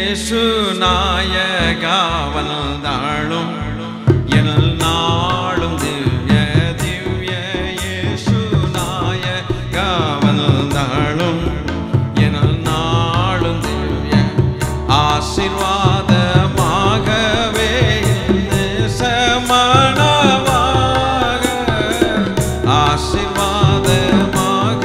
இயேசு நாயகா வந்தாளும் என் நாளும் திவ்ய திவ்ய இயேசு நாயகா வந்தாளும் என் நாளும் திவ்ய ஆசீர்வாதமாகவே சமணமாக ஆசீர்வாதமாக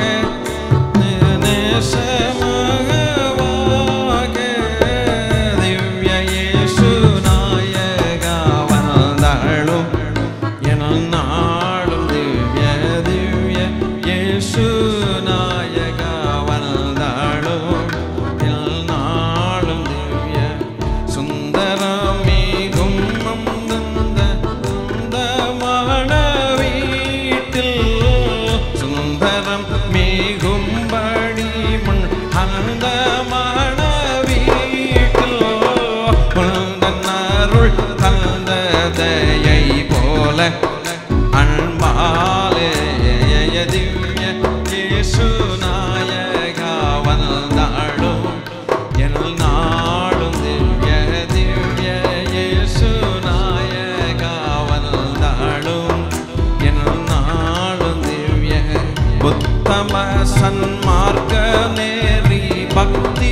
நேசமாக திவ்ய இயேசு நாயகா வந்தாளும் என நாளும் திவ்ய திவ்ய இயேசு நாயகா வந்தாளும் என் நாளும் திவ்ய சுந்தரமேகும் அந்தந்த அந்தமான வீட்டில் சுந்தரம் மேகும்படி முன் அந்த மன வீட்டில் உந்தன் அருள் தந்த தயை போல அன்பாலே திவ்ய இயேசு நாயகா வந்தாடும் என் நாடும் திவ்ய திவ்ய இயேசு நாயகா வந்தாடும் என் நாடும் திவ்ய உத்தம சன்மார்க்க நேரி பக்தி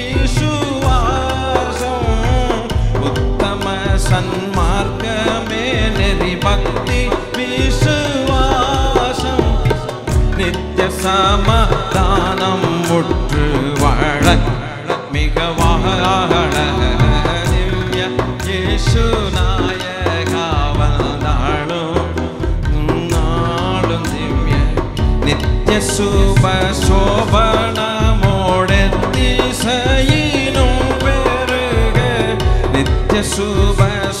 விசுவாசம் உத்தம சன்மார்க்கமே நெறி பக்தி விசுவாசம் நித்திய சமாதானம் முற்று வாழ மிக வாழ திவ்ய இயேசு நாயகா வந்தாளும் நாளும் திவ்ய நித்திய சுப சோபனமோடத்திசையினும் பெருக நித்திய சுப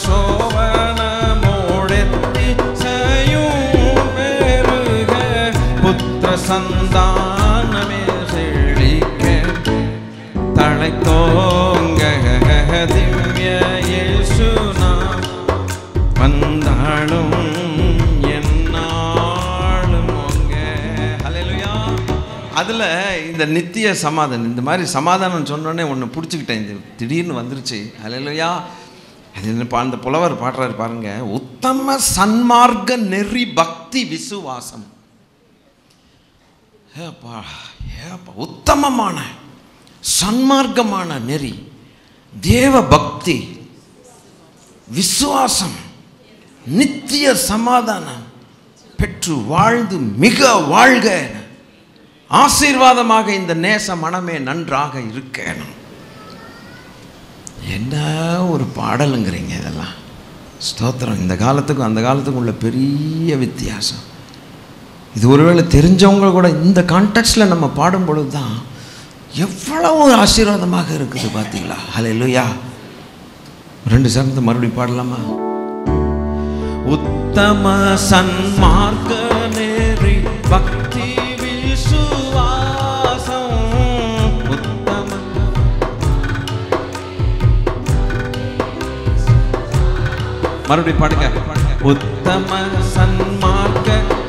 சோபனமோடத்திசையும் பெருக புத்திர சந்தானமே செழிக்க தழைத்தோங்க திவ்ய இயேசுனா வந்தாளும் என்னாலும் உங்க ஹalleluya அதில் இந்த நித்திய சமாதானம் இந்த மாதிரி சமாதானம் சொன்னோடனே ஒன்று பிடிச்சிக்கிட்டேன் இது திடீர்னு வந்துருச்சு ஹalleluya அது என்ன அந்த புலவர் பாடுறாரு பாருங்க உத்தம சன்மார்க்க நெறி பக்தி விசுவாசம் ஏப்பா ஏப்பா உத்தமமான சன்மார்க்கமான நெறி தேவ பக்தி விசுவாசம் நித்திய சமாதானம் பெற்று வாழ்ந்து மிக வாழ்க ஆசீர்வாதமாக இந்த நேச மனமே நன்றாக இருக்கணும் என்ன ஒரு பாடலுங்கிறீங்க இதெல்லாம் ஸ்தோத்திரம் இந்த காலத்துக்கும் அந்த காலத்துக்கும் உள்ள பெரிய வித்தியாசம் இது ஒருவேளை தெரிஞ்சவங்க கூட இந்த கான்டெக்ட்ல நம்ம பாடும் பொழுது தான் எவ்வளவு ஆசீர்வாதமாக இருக்குது பார்த்தீங்களா ஹalleluya ரெண்டு சேர்ந்து மறுபடியும் பாடலாமா உத்தம சன்மார்க்க நேரி பக்தி விசுவாசம் உத்தம மறுபடியும் பாடுங்க உத்தம சன்மார்க்க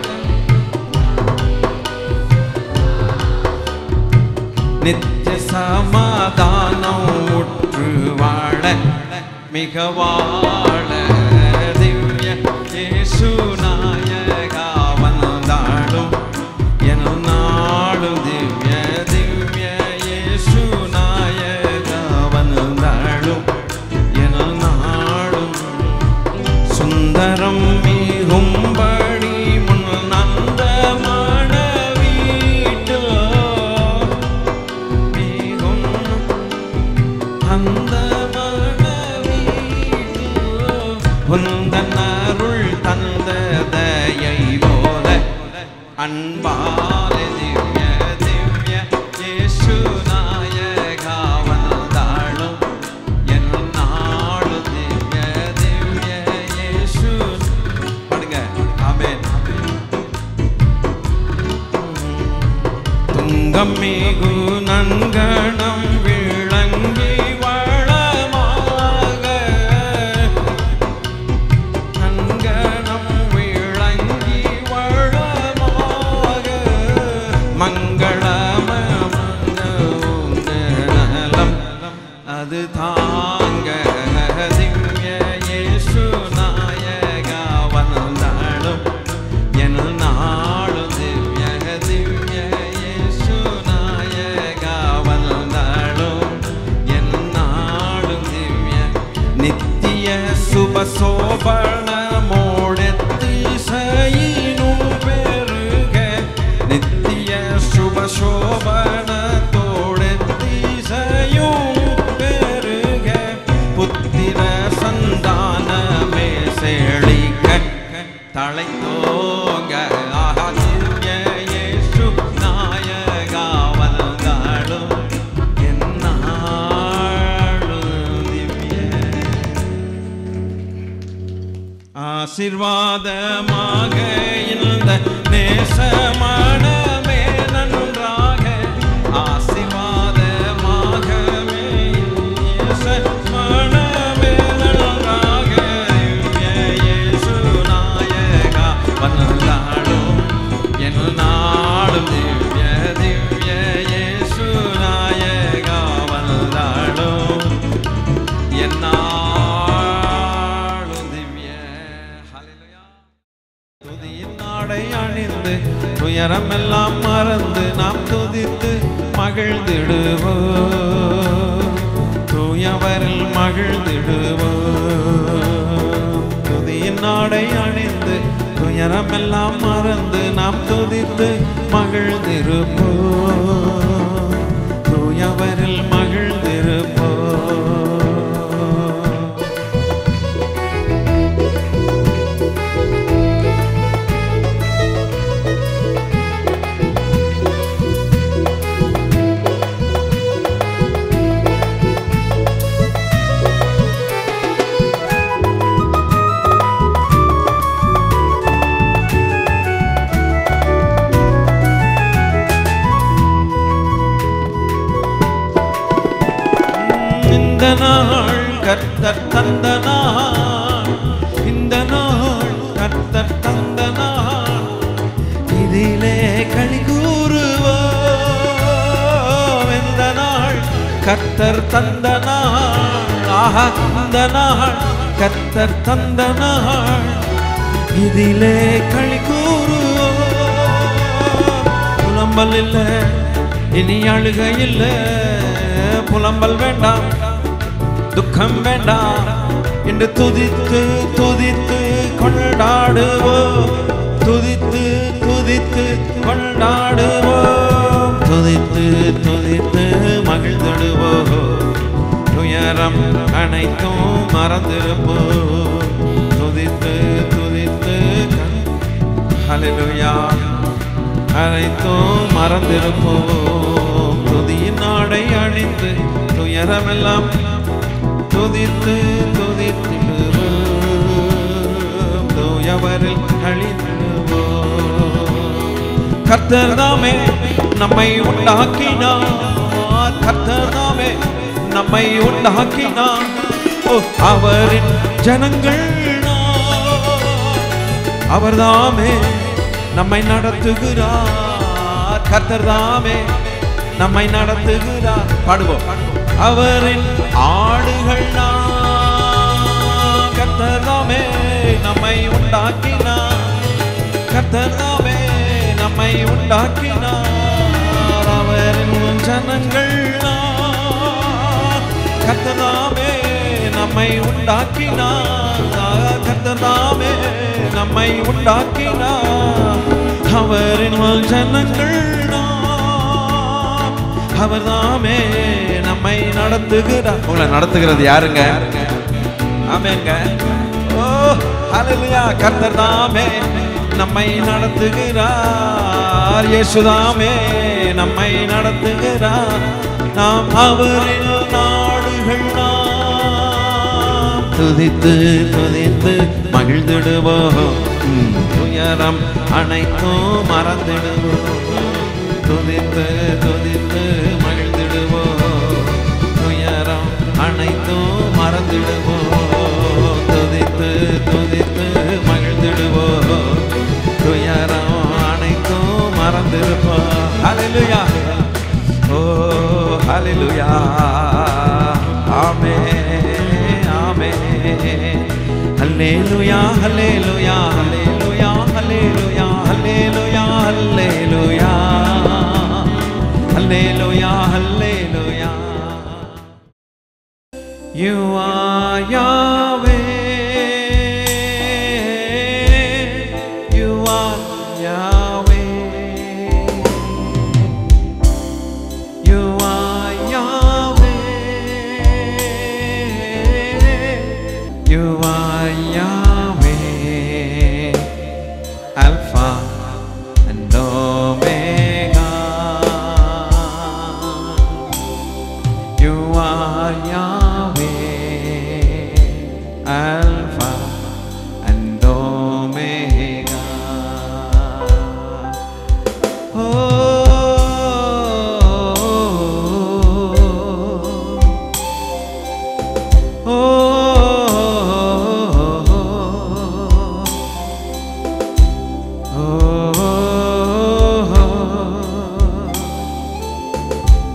நித்திய சமாதானம் உற்று வாழ மிக வாழ திவ்ய இயேசு நாயகா வந்தாடும் என் நாளும் திவ்ய திவ்ய இயேசு நாயகா வந்தாடும் என் நாளும் சுந்தரம் மிகும்படி முன் நந்த வீட்டில் மிகும் அந்த உந்தன் அருள் தந்த தயை போல அன்பால திவ்ய திவ்ய இயேசு நாயகா வந்தாளும் என் நாடு திவ்ய திவ்ய இயேசு பாடுங்க ஆமென் துங்கம் மிகு நன்கணம் விளங்கி வளமாக நன்கணம் விளங்கி வளமாக மங்களம நலம் வந்து தாங்க திவ்ய இயேசு நாயகா வந்தாலும் என் நாளும் திவ்ய திவ்ய இயேசு நாயகா வந்தாலும் என் நாளும் திவ்ய நித்திய சுபசோபண மோடத்திசையினும் பெருக நித்திய சுபசோபணத்தோடத்திசையும் பெருக புத்திர சந்தானமே செழிக்க தழைத்தோங்க ஆஹா திவ்ய இயேசு நாயகா வந்தாலும் என்னாலும் திவ்ய ஆசிர்வாதமாக இந்த நேசமனமே நன்றாக ஆசிர்வாதமாக மனமே நன்றாக திவ்ய இயேசு நாயகா வந்தாலும் என் நாளும் திவ்ய திவ்ய இயேசு நாயகா வந்தாலும் என்னாலும் திவ்ய ஹalleluya துதியின் நாடை அணிந்து துயரமெல்லாம் மறந்து நாம் துதித்து மகிழ்ந்திடுவோம் தூயவரில் மகிழ்ந்திடுவோம் துதியின் நாடை அணிந்து துயரமெல்லாம் மறந்து நாம் துதித்து மகிழ்ந்திருப்போம் தூயவரில் மகிழ்ந்திருப்போம் இந்த நாள் கர்த்தர் தந்த நாள் இந்த நாள் கர்த்தர் தந்த நாள் இதிலே களி கூறுவோம் இந்த நாள் கர்த்தர் தந்த நாள் ஆஹா இந்த நாள் கர்த்தர் தந்த நாள் இதிலே களி கூறுவோம் புலம்பல் இல்ல இனி அழுகை இல்ல புலம்பல் வேண்டாம் துக்கம் வேண்டாம் என்று துதித்து துதித்து கொண்டாடுவோம் துதித்து துதித்து கொண்டாடுவோம் துதித்து துதித்து மகிழ்ந்திடுவோம் துயரம் அனைத்தும் மறந்திருப்போம் துதித்து துதித்து ஹalleluya அனைத்தும் மறந்திருப்போம் துதியின் நாடை அணிந்து துயரமெல்லாம் துதித்து துதித்திடுவோம் தூயவரில் அழிந்திடுவோம் கர்த்தர் தாமே நம்மை உண்டாக்கினார் கர்த்தர் தாமே நம்மை உண்டாக்கினார் ஓ அவரின் ஜனங்கள் நாம். அவர்தாமே நம்மை நடத்துகிறார் கர்த்தர் தாமே நம்மை நடத்துகிறார் பாடுவோம் அவரின் ஆடுகள் நாம். கர்த்தர் தாமே நம்மை உண்டாக்கினார் கர்த்தர் தாமே நம்மை உண்டாக்கினார் அவரின் ஜனங்கள் நாம். கர்த்தர் தாமே நம்மை உண்டாக்கினார் கர்த்தர் தாமே நம்மை உண்டாக்கினார் அவரின் ஜனங்கள் நாம். அவர் தாமே நம்மை நடத்துகிறார் உங்களை நடத்துகிறது யாருங்க ஆமெங்க ஓ ஹalleluya கர்த்தர் தாமே நம்மை நடத்துகிறார் இயேசுதாமே நம்மை நடத்துகிறார் நாம் அவரின் நாடுகள் நாம் துதித்து துதித்து மகிழ்ந்திடுவோம் ம், துயரம் அனைத்தும் மறந்திடுவோம் துதித்து துதித்து மகிழ்ந்திடுவோம் துயரம் அனைத்தும் மறந்திடுவோம் துதித்து துதித்து மகிழ்ந்திடுவோம் துயரம் அனைத்தும் மறந்திருப்போம் ஹalleluya ஓ ஹalleluya ஆமே ஆமே ஹல்லேலூயா ஹல்லேலூயா ஹல்லேலூயா ஹல்லேலூயா ஹல்லேலூயா ஹல்லேலூயா ஹல்லேலூயா ஹல்லேலூயா You are Yahweh. You are Yahweh. You are Yahweh. You are Yahweh. Alpha and Omega. You are Yahweh, Alpha and Omega. Oh, oh, oh,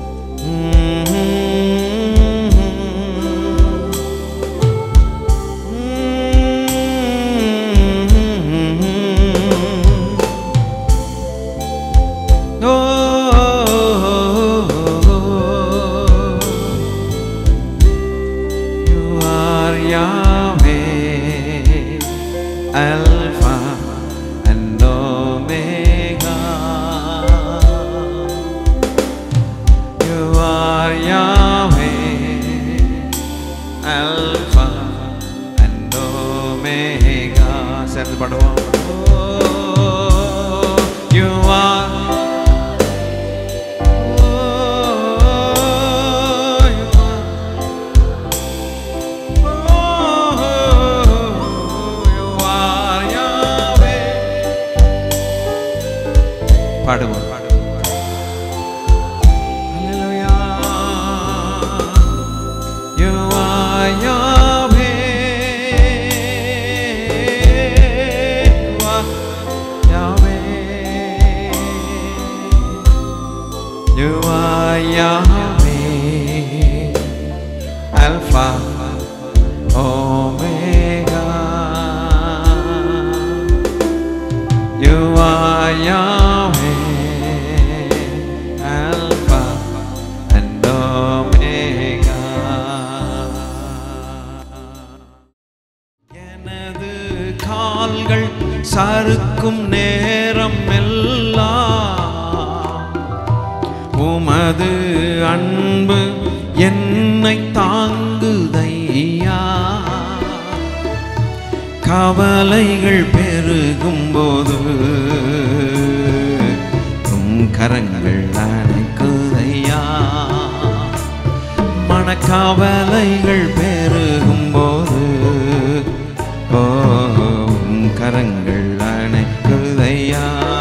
You are Yahweh, Alpha and Omega. You are Yahweh, Alpha and Omega. சேர்ந்து பாடுவோம் Oh, You are Oh, you are பாடுவோம் You are Yahweh. You are Yahweh. You are Yahweh. Alpha, Omega. You are Yahweh, Alpha and Omega. எனது கால்கள் சறுக்கும் நேரம் எல்லாம் உமது அன்பு என்னை தாங்குதையா கவலைகள் பெருகும் போது உம் கரங்கள் அணைக்குதையா மனக்கவலைகள் பெருகும் போது ஓ உம் கரங்கள் அணைக்குதையா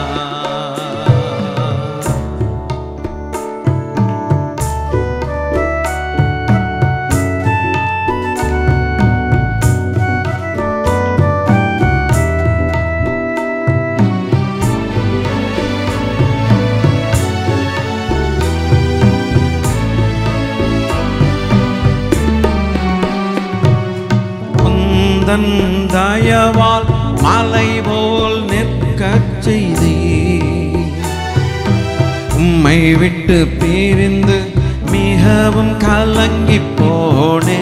உந்தன் தயவால் மலை போல் நிற்கச் செய்தி உம்மை விட்டு பிரிந்து மிகவும் கலங்கி போனே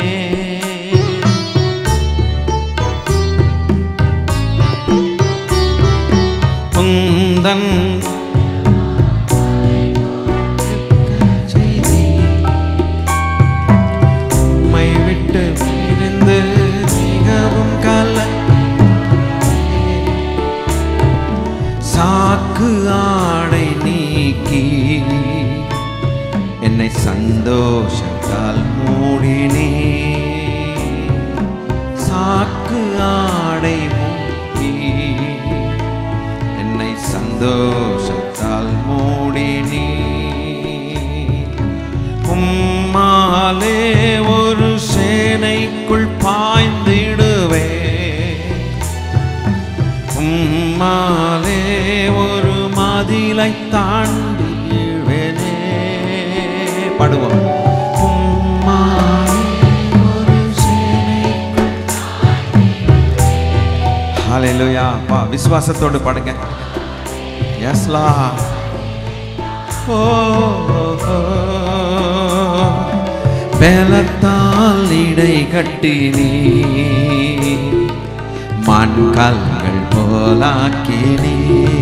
உந்தன் செய்தி உம்மை விட்டு பிரிந்து மிகவும் கல சாக்கு ஆடை நீக்கி என்னை சந்தோஷத்தால் மூடினே சாக்கு ஆடை மூடி என்னை சந்தோஷத்தால் மூடினே உம்மாலே ஒரு சேனைக்குள் பாய்ந்திடுவே உம்மாலே ஒரு மதிலை தாண்டிடுவேனே பாடுவோம் உம்மாலே ஹalleluya பா விசுவாசத்தோடு பாடுங்க எஸ்லா ஓ பலத்தால் இடை கட்டினீ மண்கல்கள் போலாக்கினீ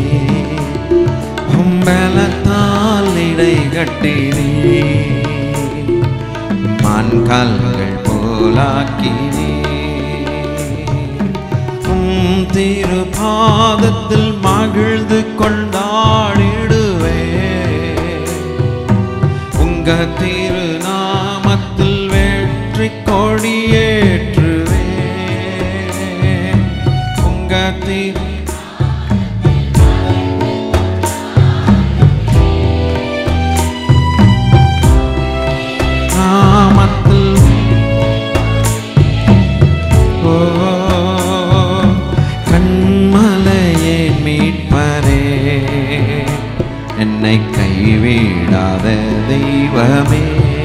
பலத்தால் இடை கட்டினீ மண்கல்கள் போலாக்கினீ உம் திரு பாதத்தில் மகிழ்ந்து கொண்டாடிடுவே உங்க திரு நாமத்தில் வெற்றி கொடியேற்றுவே உங்க திரு நாமத்தில் ஓ கண்மலையே மீட்பரே என்னை கைவிடாத தெய்வமே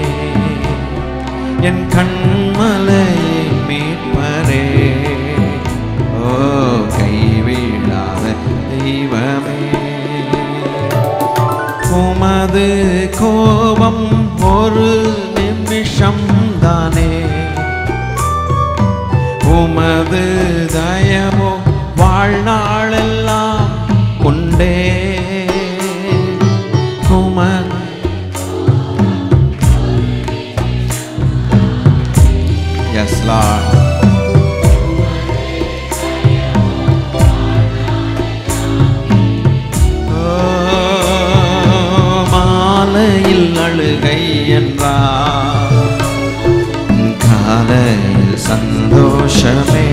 என் கண்மலையே மீட்பரே ஓ கைவிடாத தெய்வமே உமது கோபம் ஒரு நிமிஷம் தானே உமது தயவோ வாழ்நாளெல்லாம் உண்டே உமது எஸ் லார்ட் மாலையில் அழுகை என்றார் காலையில் சந்தோஷமே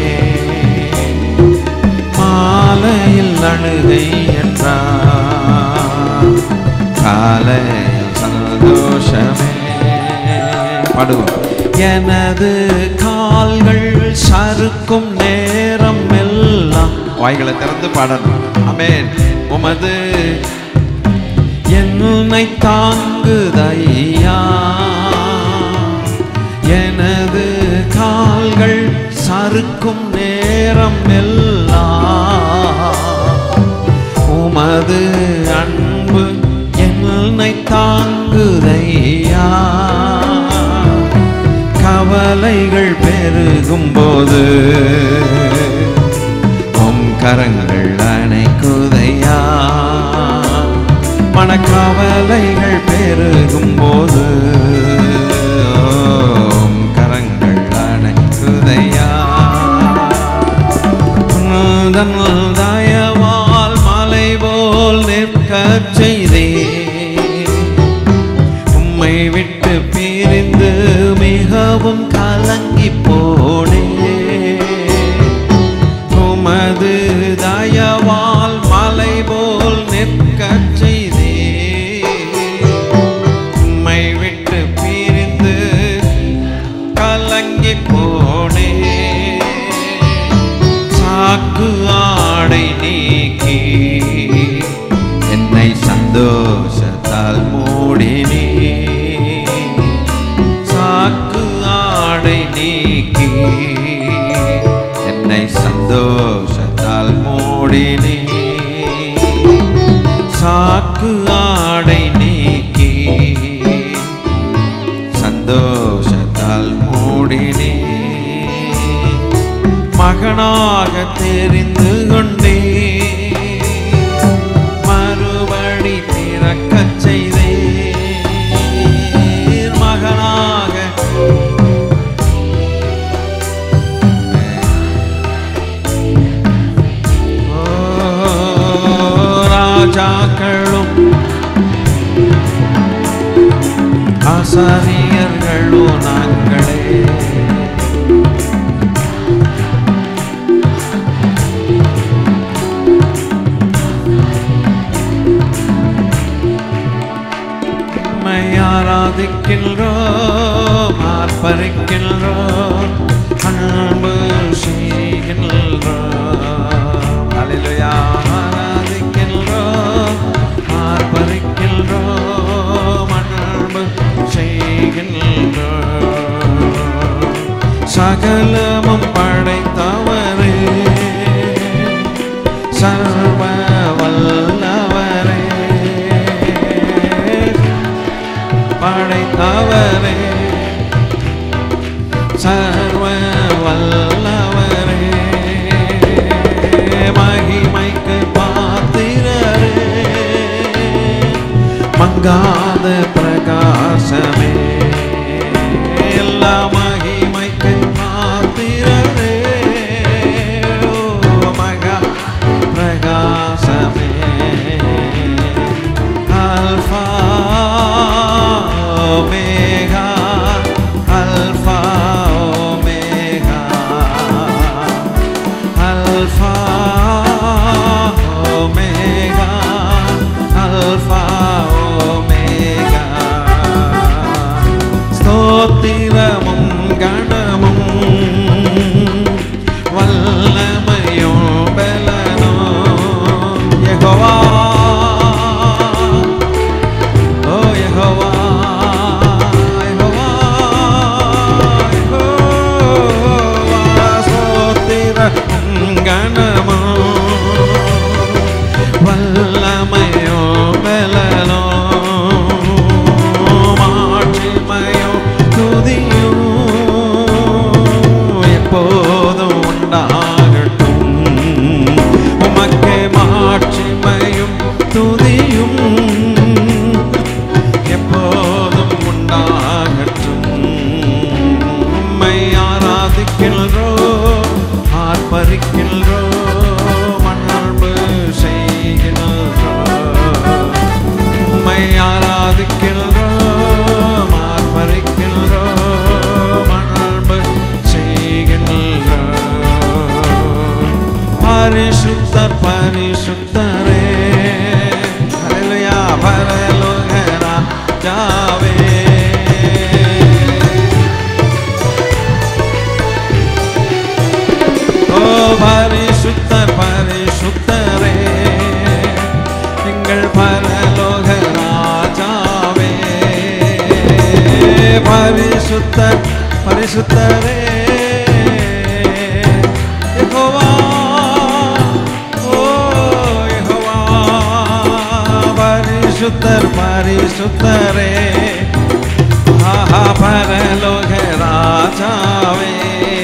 மாலையில் அழுகை என்றார் காலையில் சந்தோஷமே பாடுவோம் எனது கால்கள் சறுக்கும் நேரம் எல்லாம் வாய்களை திறந்து பாடணும் அமேன் உமது என்னை தாங்குதையா எனது கால்கள் சறுக்கும் நேரம் எல்லாம் உமது அன்பு என்னை தாங்குதையா கவலைகள் பெருகும் போது உம் கரங்கள் அணைக்குதையா மனக்கவலைகள் பெருகும் போது ஓம் கரங்கள் அணைக்குதையா உந்தன் தயவால் மலை போல் நிற்கச் செய்தே உம்மை விட்டு பிரிந்து மிகவும் கலங்கி போனே உமது தயவால் மலை போல் நிற்கச் செய்தே உம்மை விட்டு பிரிந்து கலங்கி போனே சாக்கு ஆடை நீக்கி என்னை சந்தோஷத்தால் மூடினே சாக்கு ஆடை நீக்கி என்னை சந்தோஷத்தால் மூடினே சாக்கு ஆடை நீக்கி சந்தோஷத்தால் மூடினே மகனாக தெரிந்து கொண்டே மறுபடி பிறக்கச் செய்தே மகனாக ஓ, ராஜாக்களும் ஆசாரியர்களும் நாங்களே உம்மை ஆராதிக்கின்றோம் ஆர்ப்பரிக்கின்றோம் அன்பு செய்கின்றோம் அல்லேலூயா ஆராதிக்கின்றோம் ஆர்ப்பரிக்கின்றோம் அன்பு செய்கின்றோம் சகலமும் படைத்தவரே அவரே சர்வ வல்லவரே மகிமைக்கு பாத்திரரே மங்காத பிரகாசமே எல்லா மகிமைக்கு பாத்திரரே ஓ மகா பிரகாசமே alpha omega alpha omega alpha omega alpha omega ஸ்தோத்திரமும் கணமும் வல்லமையும் பலனோ யெகோவா ஓ யெகோவா யெகோவா யெகோவா ஸ்தோத்திரமும் கணமும் வல்லமையோ பலனோ மாட்சிமையோ துதியோ எப்போதும் உண்டாகட்டும் உமக்கு மாட்சிமையும் துதியும் எப்போதும் உண்டாகட்டும் உம்மை ஆராதிக்கின்றோ ஆர்ப்பரிக்கின்றோ மண்ணாழ்வு செய்கின்றோ உம்மை ஆராதிக்கின்றோ ஆர்ப்பரிக்கின்றோ மண்ணாழ்வு செய்கின்றோ பரிசுத்தர் பரிசுத்தரே ஹalleluya பரலோக ராஜாவே ஓ பரிசுத்தர் பரிசுத்தரே எங்கள் பரலோக ராஜாவே பரிசுத்தர் பரிசுத்தரே யெகோவா ஓ யெகோவா பரிசுத்தர் பரிசுத்தரே ஆஹா பரலோக ராஜாவே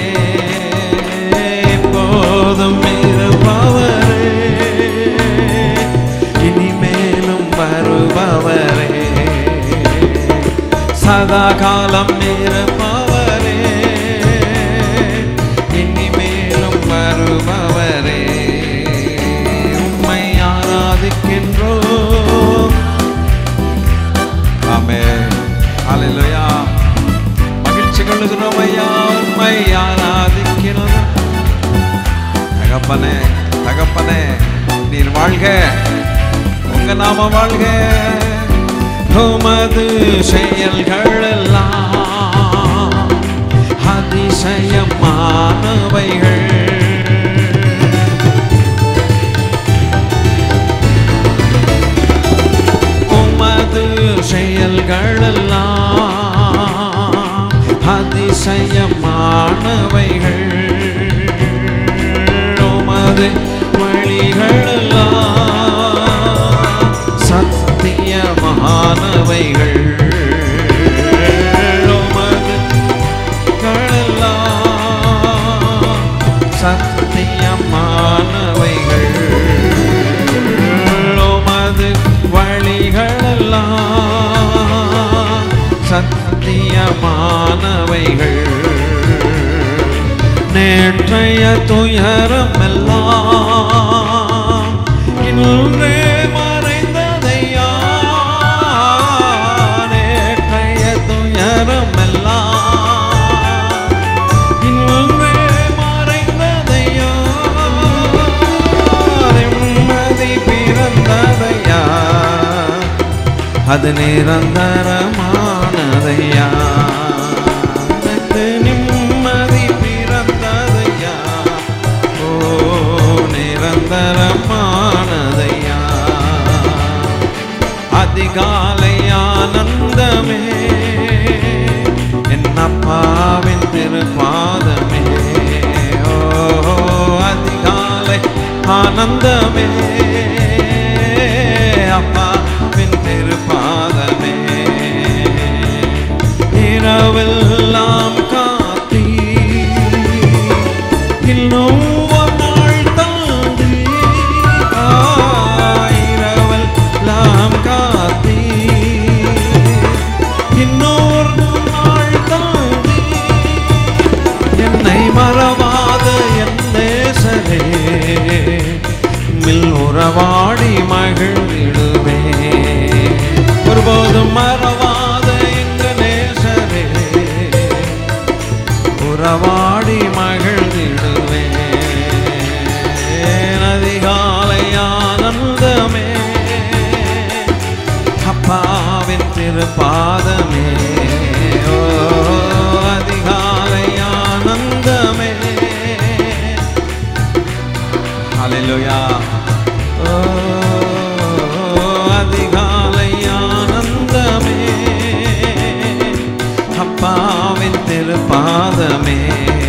எப்போதும் இருப்பவரே இனிமேலும் வருபவரே சதா காலம் இருப்பவரே இனிமேலும் வருபவரே உம்மை ஆராதிக்கின்றோம் ஆமே ஹalleluya மகிழ்ச்சி கொள்ளுகிறோம் ஐயா உம்மை ஆராதிக்கிறோம் தகப்பனே தகப்பனே நீர் வாழ்க உங்க நாம வாழ்க உமது செயல்கள் எல்லாம் அதிசயமானவைகள் உமது செயல்கள் எல்லாம் அதிசயமானவைகள் உமது வழிகள் எல்லாம் சத்தியமானவைகள் உமது எல்லாம் சத்தியமானவைகள் உமது வழிகளெல்லாம் சத்தியமானவைகள் நேற்றைய துயரம் எல்லாம் இன்றே மறைந்ததையா நேற்றைய துயரம் எல்லாம் இன்றே மறைந்ததையா நிம்மதி பிறந்ததையா அது நிரந்தரமானதையா எனக்கு நிம்மதி பிறந்ததையா ஓ நிரந்தரமானதையா அதிகாலை ஆனந்தமே என் அப்பாவின் திருப்பாதமே ஓ அதிகாலை ஆனந்தமே அப்பாவின் திருப்பாதமே இரவெல்லாம் காத்தீ இன்னும் ஒரு நாள் தாண்டி இரவெல்லாம் காத்தீ இன்னொரு நாள் தாண்டி என்னை மறவாத என் நேசரே மில் உறவாடி மகிழ்ந்திடுவே ஒருபோதும் மறவாத எங்க நேசரே உறவாடி மகிழ்ந்திடுவே அதிகாலை ஆனந்தமே அப்பாவின் திருப்பாதமே ஓ அதிகாலை ஆனந்தமே ஹalleluya ஓ அதிகாலை ஆனந்தமே அப்பாவின் திருப்பாதமே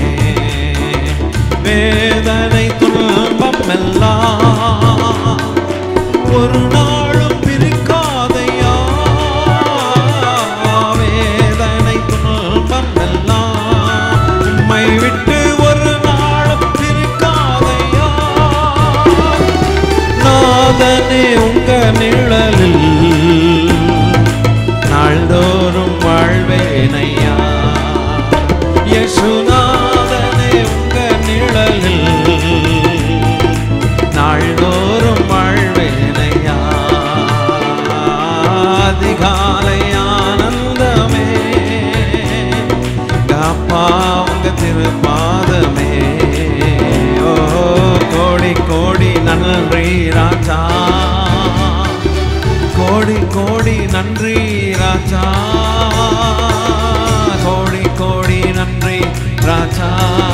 வேதனை துன்பம் எல்லாம் ஒரு நாளும் பிரிக்காதையா வேதனை துன்பம் எல்லாம் உம்மை விட்டு ஒரு நாளும் பிரிக்காதையா நாதனே உங்க நிழலில் நாள்தோறும் வாழ்வேனையா யசுநாதனே உங்க நிழலில் நாள்தோறும் வாழ்வேனையா அதிகாலை ஆனந்தமே அப்பா உங்க திருப்பாதமே ஓ கோடி கோடி நன்றி ராஜா கோடி கோடி நன்றி ராஜா கோடி கோடி நன்றி ராஜா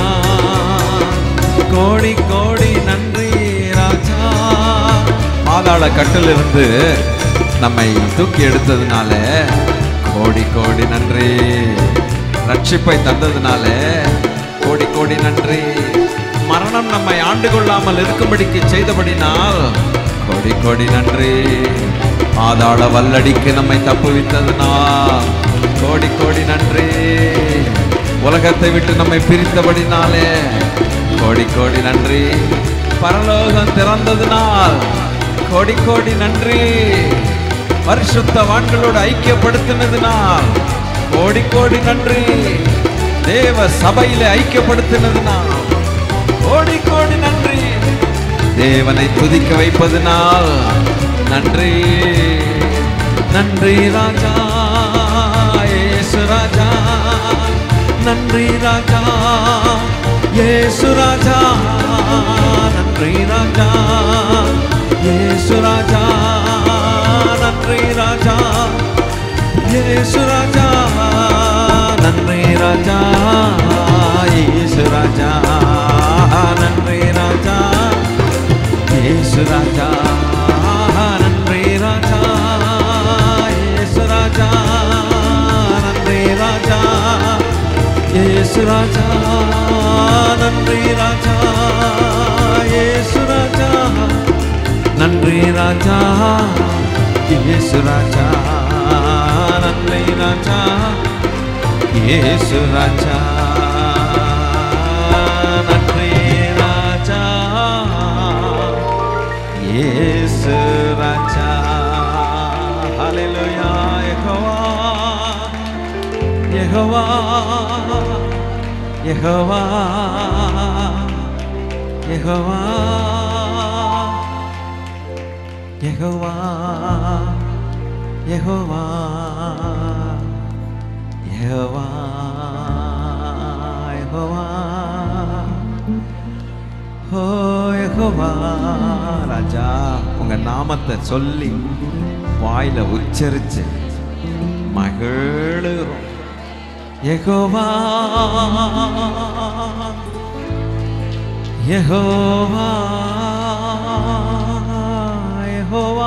கோடி கோடி நன்றி ராஜா பாதாள கட்டிலிருந்து நம்மை தூக்கி எடுத்ததுனால கோடி கோடி நன்றி ரட்சிப்பை தந்ததுனால கோடி கோடி நன்றி மரணம் நம்மை ஆண்டு கொள்ளாமல் இருக்கும்படிக்கு செய்தபடினால் கோடி கோடி நன்றி பாதாள வல்லடிக்கு நம்மை தப்புவித்ததுனால் கோடி கோடி நன்றி உலகத்தை விட்டு நம்மை பிரித்தபடினாலே கோடி கோடி நன்றி பரலோகம் திறந்ததினால் கோடி கோடி நன்றி பரிசுத்தவான்களோடு ஐக்கியப்படுத்தினதினால் கோடி கோடி நன்றி தேவ சபையில ஐக்கியப்படுத்தினதினால் கோடி கோடி நன்றி தேவனை துதிக்க வைப்பதனால் நன்றி நன்றி ராஜா இயேசு ராஜா நன்றி ராஜா இயேசு ராஜா நன்றி ராஜா இயேசு ராஜா நன்றி ராஜா இயேசு ராஜா நன்றி ராஜா இயேசு ராஜா நன்றி ராஜா இயேசு ராஜா நன்றி ராஜா இயேசு ராஜா நன்றி ராஜா இயேசு ராஜா நன்றி ராஜா இயேசு ராஜா நன்றி ராஜா இயேசு ராஜா நன்றி ராஜா இயேசு ராஜா நன்றி ராஜா இயேசு ராஜா ஹalleluya யெகோவா யெகோவா யெகோவா யெகோவா யெகோவா யெகோவா யெகோவா ஓ யெகோவா ராஜா உங்க நாமத்தை சொல்லி வாயில உச்சரிச்சு மகிழுகிறோம் யெகோவா யெகோவா யெகோவா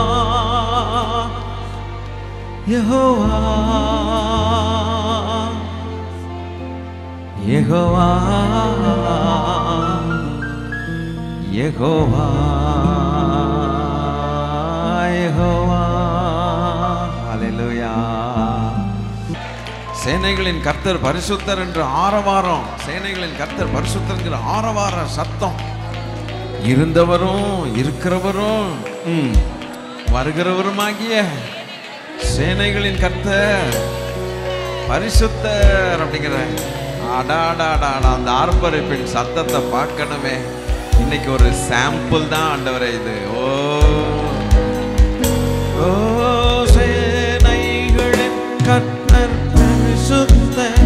யெகோவா யெகோவா யெகோவா யெகோவா ஹalleluya சேனைகளின் கர்த்தர் பரிசுத்தர் என்று ஆரவாரம் சேனைகளின் கர்த்தர் பரிசுத்தர் என்கிற ஆரவார சத்தம் இருந்தவரும் இருக்கிறவரும் ம், வருகிறவருமாகிய சேனைகளின் கர்த்தர் பரிசுத்தர் அப்படிங்கிற அடாடாடா அந்த ஆர்ப்பரிப்பின் சத்தத்தை பார்க்கணுமே இன்னைக்கு ஒரு சாம்பிள் தான் ஆண்டவரே இது ஓ ஓ சேனைகளின் கர்த்தர் பரிசுத்தர்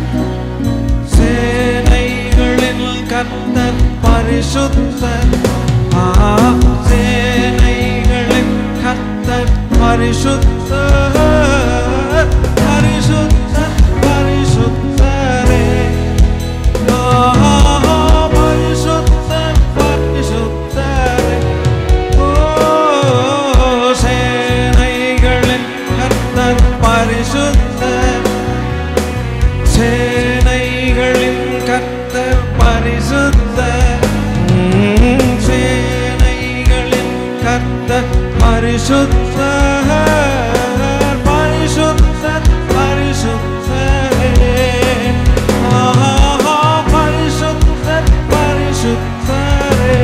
சேனைகளின் கர்த்தர் பரிசுத்தர் ஆ, சேனைகளின் கர்த்தர் பரிசுத்தர் பரிசுத்தர் பரிசுத்தரே ஆ, பரிசுத்தர் பரிசுத்தரே ஓ சேனைகளின் கர்த்தர் பரிசுத்தர் சேனைகளின் கர்த்தர் பரிசுத்தர் உம், சேனைகளின் கர்த்தர் பரிசுத்தர் பரிசுத்தர் பரிசுத்தரே ஆஹா, பரிசுத்தர் பரிசுத்தரே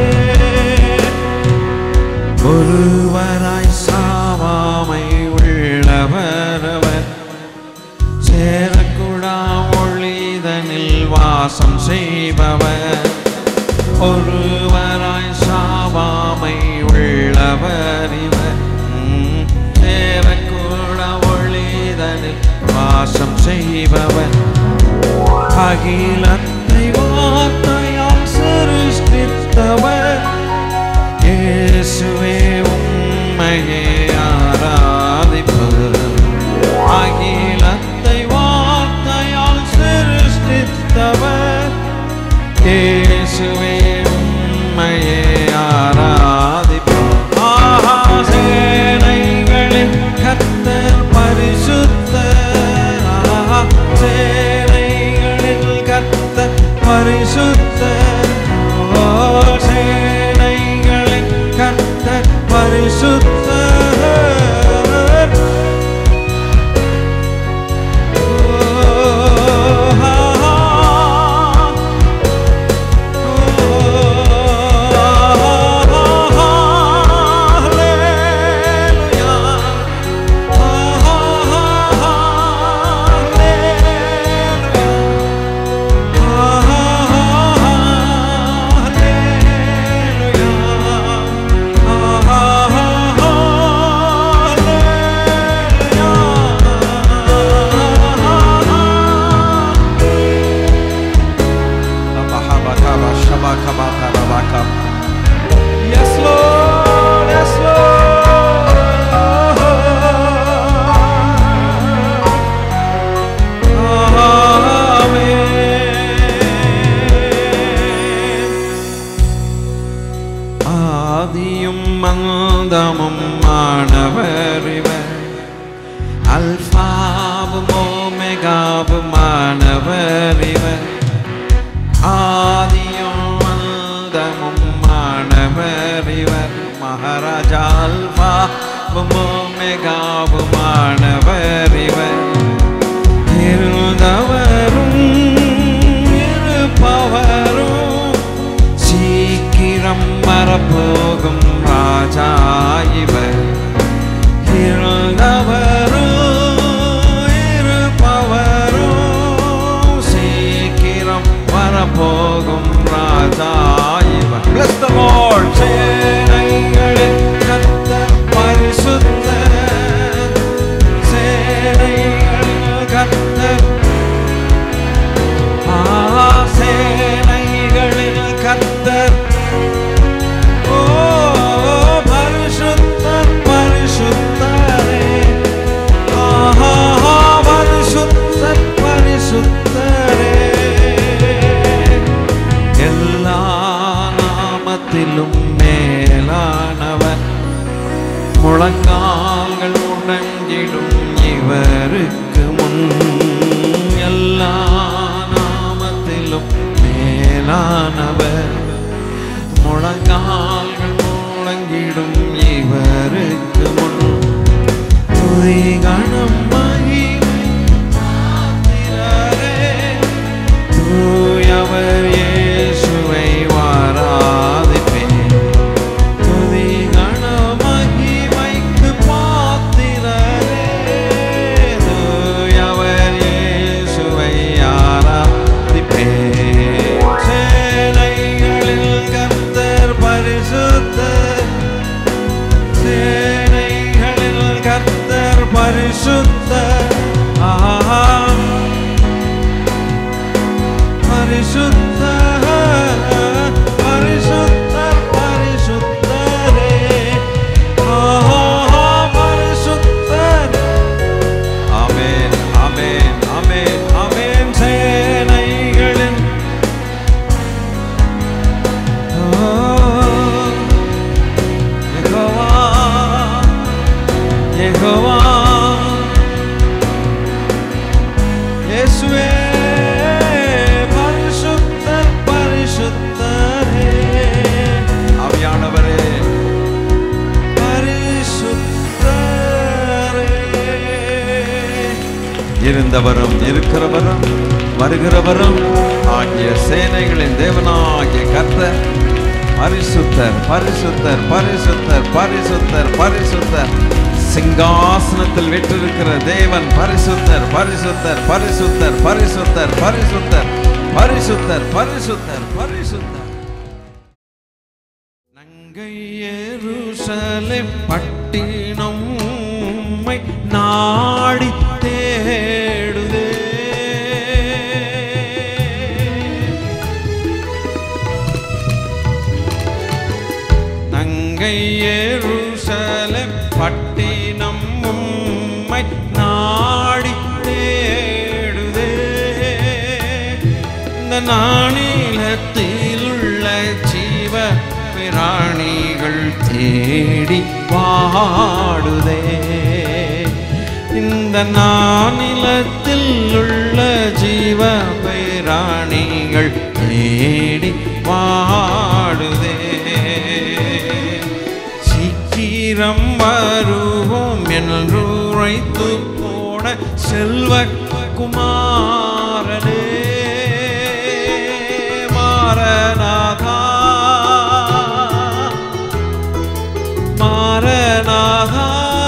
ஒருவராய் சாவாமை உள்ளவரவர் சேரக்கூடா ஒளிதனில் வாசம் செய்பவர் ஒருவராய் சாவாமை உள்ளவர் இவர் உம், சேரக்கூட ஒளிதனில் வாசம் செய்பவர் அகிலத்தை வார்த்தையால் சிருஷ்டித்தவர் இயேசுவே உம்மையே ஆராதிப்பது அகிலத்தை வார்த்தையால் சிருஷ்டித்தவர் இயேசுவே உம்மையே ஆராதிப்பது ஆஹா சேனைகளின் கர்த்தர் பரிசுத்தர் ஆஹா சேனைகளின் கர்த்தர் பரிசுத்தர் ஓ சேனைகளின் கர்த்தர் பரிசுத்தர் ஓ ஆஹா Yes, Lord. Yes, Lord. Amen. ஆதியும் மந்தமும் மாணவர் இவர் அல்பாவும் ஓமெகாவும் மாணவர் இவர் ஆதியும் மந்தமும் மாணவர் இவர் மகாராஜா அல்பாவும் ஓமெகாவும் மாணவர் இவர் இருந்தவரும் இருப்பவரும் சீக்கிரம் வரப்போகும் ராஜா இவர் இருந்தவரும் இருப்பவரும் சீக்கிரம் வரப்போகும் ராஜா இவர் Bless the Lord. சேனைகளின் கர்த்தர் பரிசுத்தர். சேனைகளின் கர்த்தர் ஆ, சேனைகளின் கர்த்தர் ஓ பரிசுத்தர் பரிசுத்தரே ஆஹா பரிசுத்தர் பரிசுத்தரே எல்லா நாமத்திலும் மேலானவர் முழங்கால்கள் முடங்கிடும் இவருக்கு முன் எல்லா நாமத்திலும் மேலானவர் முழங்கால்கள் முழங்கிடும் இவருக்கு முன் துதி கணம் மகிமை இருந்தவரும் இருக்கிறவரும் வருகிறவரும் ஆகிய சேனைகளின் தேவனாகிய கர்த்தர் பரிசுத்தர் பரிசுத்தர் பரிசுத்தர் பரிசுத்தர் பரிசுத்தர் சிங்காசனத்தில் விட்டிருக்கிற தேவன் பரிசுத்தர் பரிசுத்தர் பரிசுத்தர் பரிசுத்தர் பரிசுத்தர் பரிசுத்தர் பரிசுத்தர் பரிசுத்தர் நங்கை எருசலேம் பட்டினம் உம்மை நாடி தேடுதே நங்கை எருசலேம் பட்டினம் உம்மை நாடி தேடுதே இந்த நாணிலத்தில் உள்ள ஜீவ பிராணிகள் தேடி பாடுதே இந்த நானிலத்தில் உள்ள ஜீவ பிராணிகள் தேடி பாடுதே சீக்கிரம் வருவோம் என்று உரைத்து போன செல்வ குமாரனே மாரநாதா மாரநாதா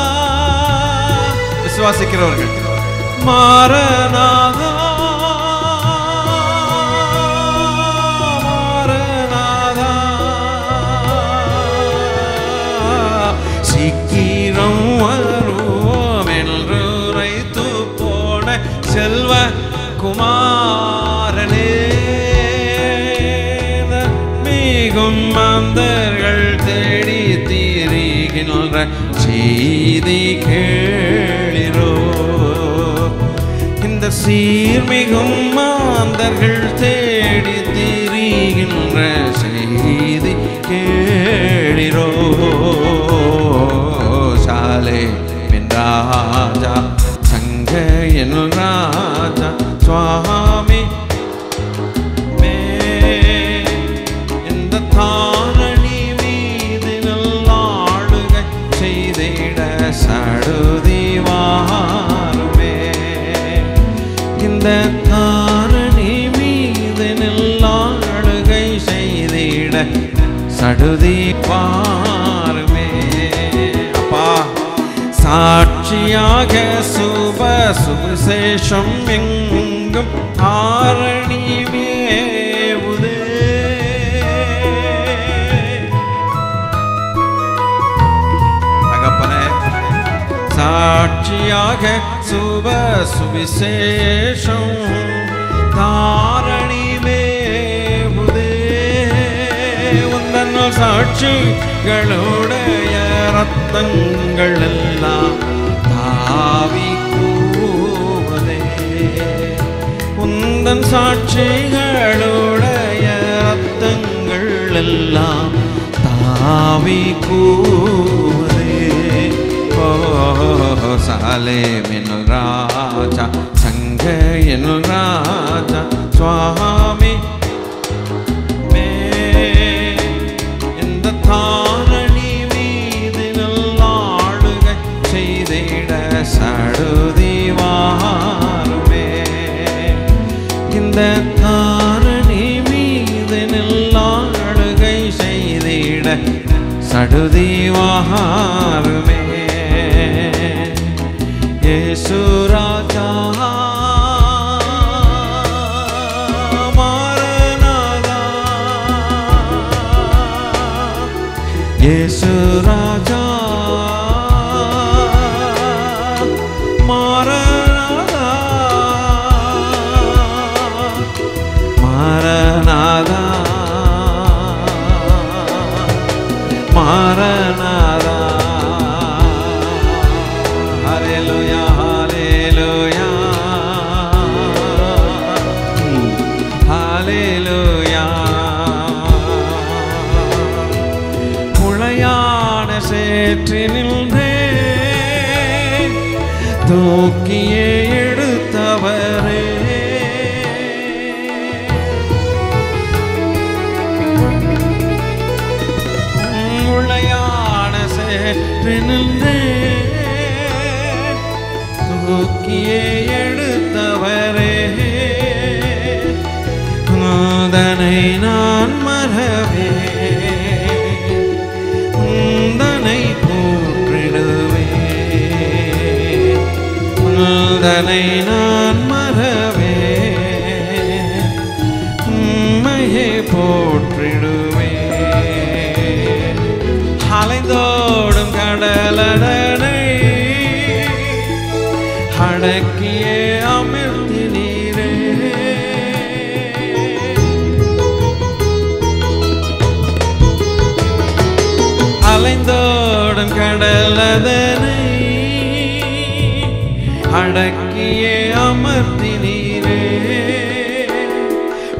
விசுவாசிக்கிறவர்கள் மாரநாதா மாரநாதா சீக்கிரம் வருவோம் என்று உரைத்து போன செல்வ குமாரனே மிகும் மாந்தர்கள் தேடி தீரிகின்ற செய்தி கேளிரோ இந்த சீர்மிகும் மாந்தர்கள் தேடி திரிகின்ற செய்தி கேளிரோ சாலே பின் ராஜா சங்க என் ராஜா சுவாமி மே இந்த தாரணி மீது நல்லாளுகை செய்திட சடுதி வாருமே இந்த தாரணி மீது நல்லாளுகை செய்திட சடுதி பாருமே அப்பா சாட்சியாக சுப சுவிசேஷம் எங்கும் தாரணி மேவுதே தகப்பனே சாட்சியாக சுப சுவிசேஷம் தாரணி மேவுதே உந்தன் சாட்சிகளுடைய ரத்தங்கள் எல்லாம் தாவி கூவதே உந்தன் சாட்சிகளுடைய ரத்தங்கள் எல்லாம் தாவி கூவதே ஓ சாலே மின் ராஜா சங்க என் ராஜா சுவாமி மே இந்த தாரணி மீது நல்லாளுகை செய்திட சடுதி வாருமே இந்த தாரணி மீது நல்லாளுகை செய்திட சடுதி வாருமே இயேசு ராஜா மாரநாதா இயேசு ராஜா மாரநாதா மாரநாதா மாரநாதா ஹalleluya ஹalleluya ஹalleluya முளையான சேற்றினின்றே தூக்கியே எடுத்தவரே முளையான சேற்றினின்றே தூக்கியே எடுத்த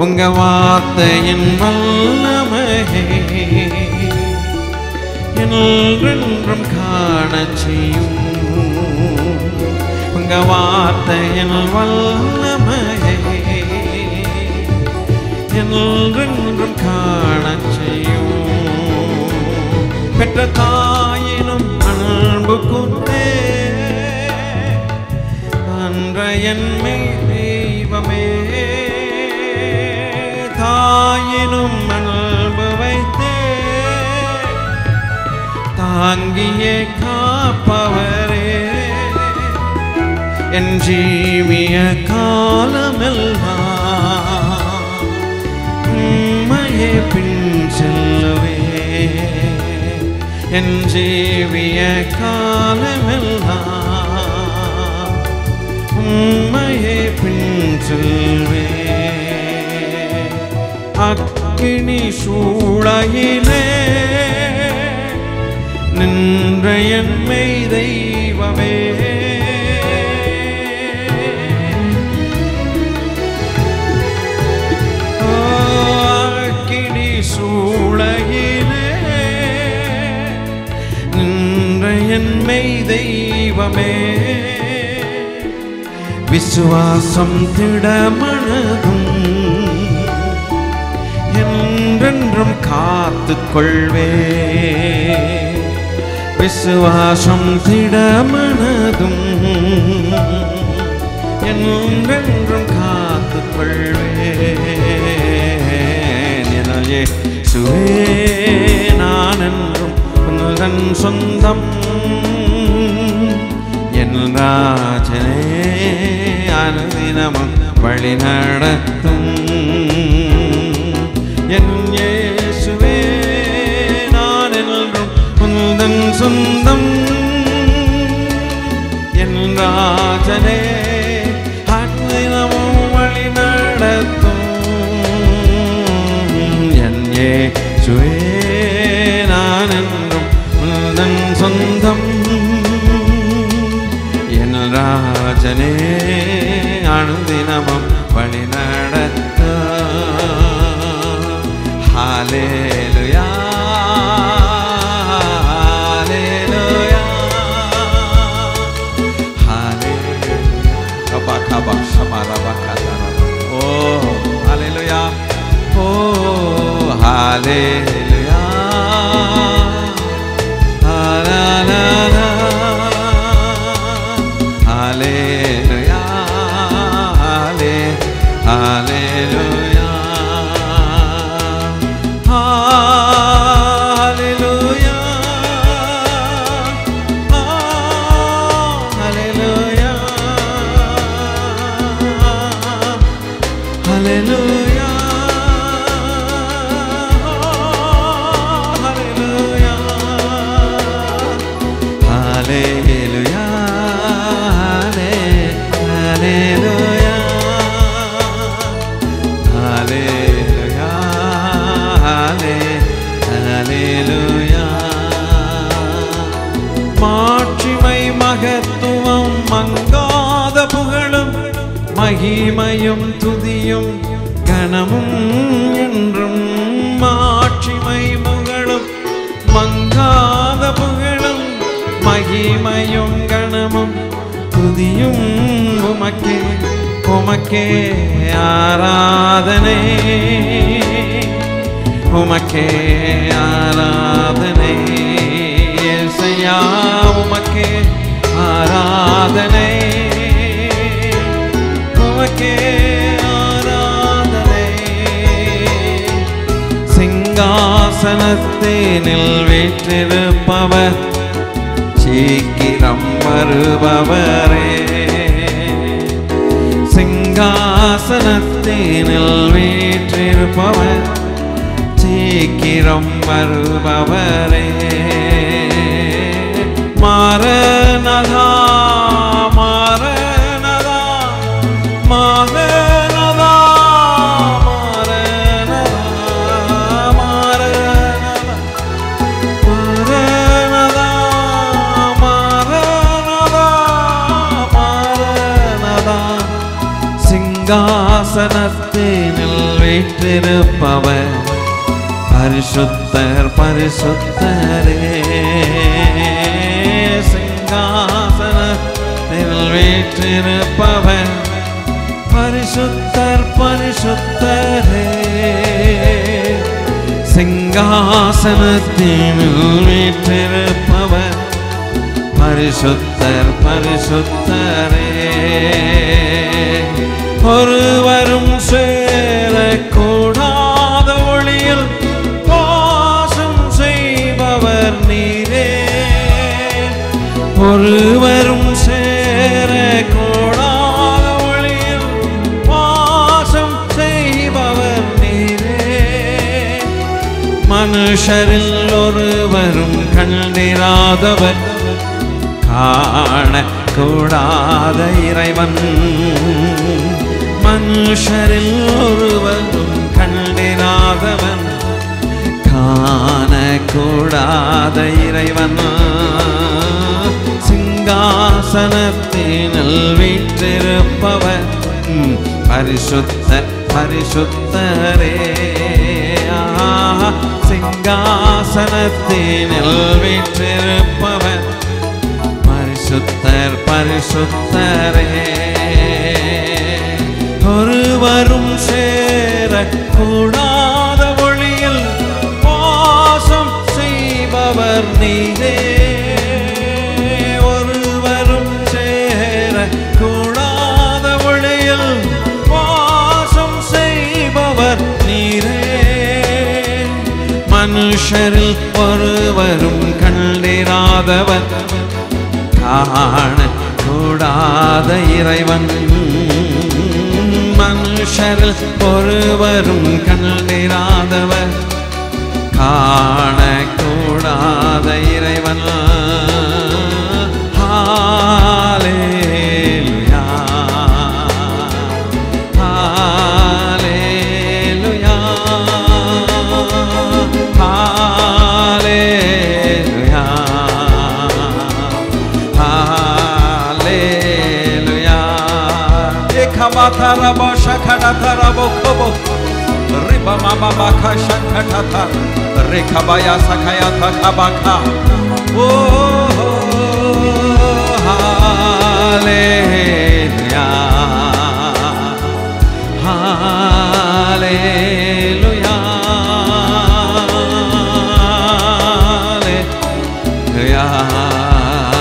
உங்க வார்த்தையின் வல்லமையே என்றென்றும் காணச் செய்யும் உங்க வார்த்தையின் வல்லமையே என்றென்றும் காணச் செய்யும் பெற்ற தாயினும் அன்பு கொண்டே அன்றையன்மை தெய்வமே தாயினும் அன்பு வைத்தே தாங்கியே காப்பவரே என் ஜீவிய காலமெல்லாம் உம்மையே பின் செல்லுவே என் ஜீவிய காலமெல்லாம் உம்மையே பின் செல்வே அக்கினி சூளையிலே நின்ற என்மை தெய்வமே அக்கினி சூளையிலே நின்ற என்மை தெய்வமே விசுவாசம் திடமனதும் என்றென்றும் காத்து கொள்வே விசுவாசம் திடமனதும் என்றென்றும் காத்து கொள்வே சுவே நான் என்றும் உந்தன் சொந்தம் என் ராஜனே அனுதினமும் வழி நடத்தும் என் இயேசுவே நான் என்றும் உந்தன் சொந்தம் என் ராஜனே அனுதினமும் வழி நடத்தும் என் இயேசுவே நான் என்றும் உந்தன் சொந்தம் என் ராஜனே அனுதினமும் வழி நடத்த ஹalleluya ஹalleluya ஹalleluya கபா கபா ஷமரபா கதரபா ஓ ஹalleluya ஓ ஹalleluya ஹalleluya ஹalleluya ஹalleluya ஹalleluya ஹalleluya ஹalleluya ஹalleluya ஹalleluya ஹalleluya ஹalleluya ஹalleluya மாட்சிமை மகத்துவம் மங்காத புகழும் மகிமையும் துதியும் கனமும் என்றும் மாட்சிமை புகழும் மங்காத புகழும் மகிமையும் கணமும் துதியும் உமக்கே உமக்கே ஆராதனை உமக்கே ஆராதனை இசையா உமக்கே ஆராதனை உமக்கே ஆராதனை சிங்காசனத்தினில் வீற்றிருப்பவர் சீக்கிரம் வருபவரே சிங்காசனத்தினில் வீற்றிருப்பவர் சீக்கிரம் வருபவரே மாறனதா மாறனதா மாறனதா மாறனதா மாறனதா மாறனதா மாறனதா மாறனதா சிங்காசன சிங்காசனத்தினில் வீற்றிருப்பவர் பரிசுத்தர் பரிசுத்தரே சிங்காசனத்தில் வீற்றிருப்பவர் பரிசுத்தர் பரிசுத்தரே சிங்காசனத்தினில் வீற்றிருப்பவர் பரிசுத்தர் பரிசுத்தரே ஒருவரும் சேரக்கூடாத ஒளியில் வாசம் செய்பவர் நீரே ஒருவரும் சேரக்கூடாத ஒளியில் வாசம் செய்பவர் நீரே மனுஷரில் ஒருவரும் கண்டிராதவர் காண கூடாத இறைவன் மனுஷரில் ஒருவரும் கண்டிராதவன் காண கூடாத இறைவன் சிங்காசனத்தினில் வீற்றிருப்பவர் ம், பரிசுத்த பரிசுத்தரே ஆஹா, சிங்காசனத்தினில் வீற்றிருப்பவர் பரிசுத்தர் பரிசுத்தரே ஒருவரும் சேர கூடாத ஒளியில் வாசம் செய்பவர் நீரே ஒருவரும் சேர கூடாத ஒளியில் வாசம் செய்பவர் நீரே மனுஷரில் ஒருவரும் கண்டிராதவர் காண கூடாத இறைவன் மனுஷரில் ஒருவரும் கண்டிராதவர் காண கூடாத இறைவன் ஹalleluya ஹalleluya ஹalleluya ஹalleluya ekhabatarabo shakadatarabo khobo riba mama baka shankatata rekabaya sakayata kabaka oh hallelujah hallelujah hallelujah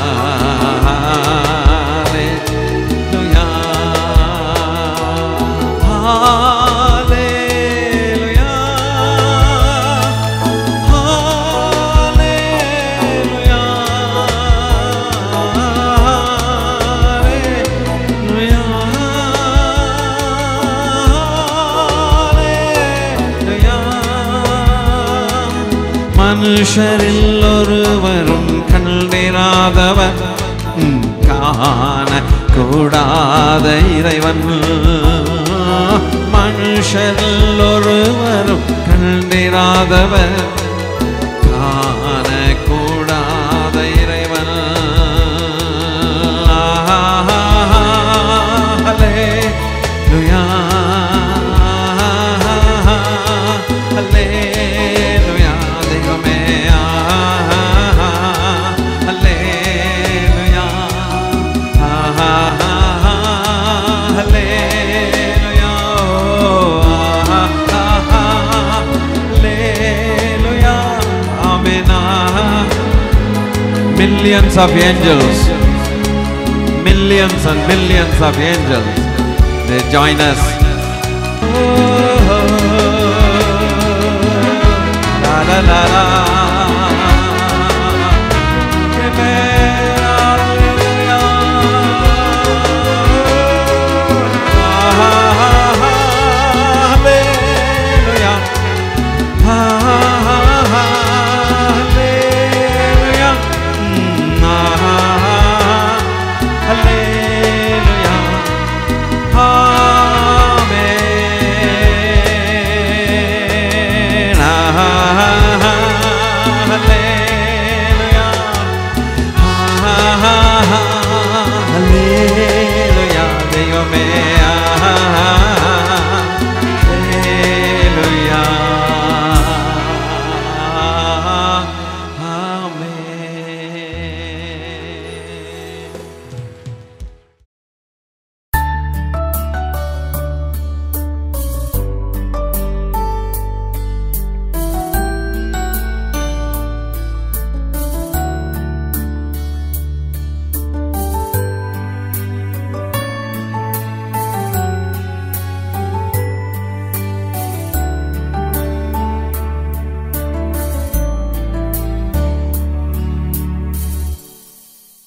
மனுஷரில் ஒருவரும் கண்டிராதவர் ம், காண கூடாத இறைவன் மனுஷரில் ஒருவரும் கண்டிராதவர் காண கூடாத இறைவன் Hallelujah. Hallelujah. தெய்வமே. Hallelujah. Hallelujah. Hallelujah. Amen. Millions of angels millions and millions of angels they join us la la la la